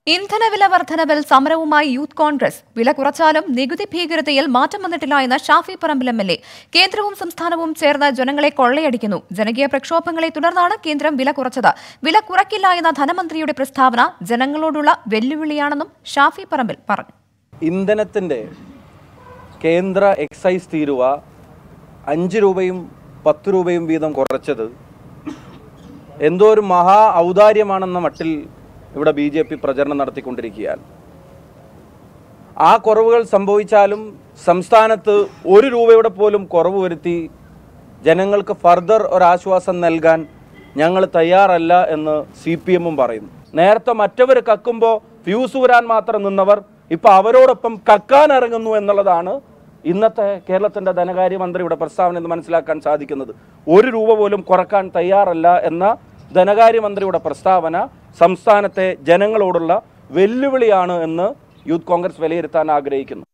ഇന്ധനവില വർധനവിൽ സമരവുമായി യൂത്ത് കോൺഗ്രസ് വില കുറച്ചാലും നികുതി ഭീകരതയിൽ മാറ്റം വന്നിട്ടില്ല എന്ന് Shafi Parambil M L A കേന്ദ്രവും സംസ്ഥാനവും ചേർന്ന് ജനങ്ങളെ കൊള്ളയടിക്കുന്നു ജനകീയ പ്രക്ഷോഭങ്ങളെ തുടർന്നാണ് കേന്ദ്രം വില കുറച്ചത് വില കുറയ്ക്കില്ല എന്ന ധനമന്ത്രിയുടെ പ്രസ്താവന ജനങ്ങളോടുള്ള വെല്ലുവിളിയാണെന്നും ഷാഫി പറമ്പിൽ പറഞ്ഞു ഇന്ധനത്തിൻ്റെ കേന്ദ്ര എക്സൈസ് തീരുവ അഞ്ച് രൂപയും പത്ത് രൂപയും വീതം കുറച്ചത് എന്തോ ഒരു മഹാ ഔദാര്യമാണെന്ന മട്ടിൽ ഇവിടെ ബി ജെ പി പ്രചരണം നടത്തിക്കൊണ്ടിരിക്കുകയാണ് ആ കുറവുകൾ സംഭവിച്ചാലും സംസ്ഥാനത്ത് ഒരു രൂപയുടെ പോലും കുറവ് വരുത്തി ജനങ്ങൾക്ക് ഫർദർ ഒരാശ്വാസം നൽകാൻ ഞങ്ങൾ തയ്യാറല്ല എന്ന് സി പി എമ്മും പറയുന്നു നേരത്തെ മറ്റവർ കക്കുമ്പോൾ ഫ്യൂസ് ഊരാൻ മാത്രം നിന്നവർ ഇപ്പൊ അവരോടൊപ്പം കക്കാൻ ഇറങ്ങുന്നു എന്നുള്ളതാണ് ഇന്നത്തെ കേരളത്തിന്റെ ധനകാര്യമന്ത്രിയുടെ പ്രസ്താവന എന്ന് മനസ്സിലാക്കാൻ സാധിക്കുന്നത് ഒരു രൂപ പോലും കുറക്കാൻ തയ്യാറല്ല എന്ന ധനകാര്യമന്ത്രിയുടെ പ്രസ്താവന സംസ്ഥാനത്തെ ജനങ്ങളോടുള്ള വെല്ലുവിളിയാണ് എന്ന് യൂത്ത് കോൺഗ്രസ് വിലയിരുത്താൻ ആഗ്രഹിക്കുന്നു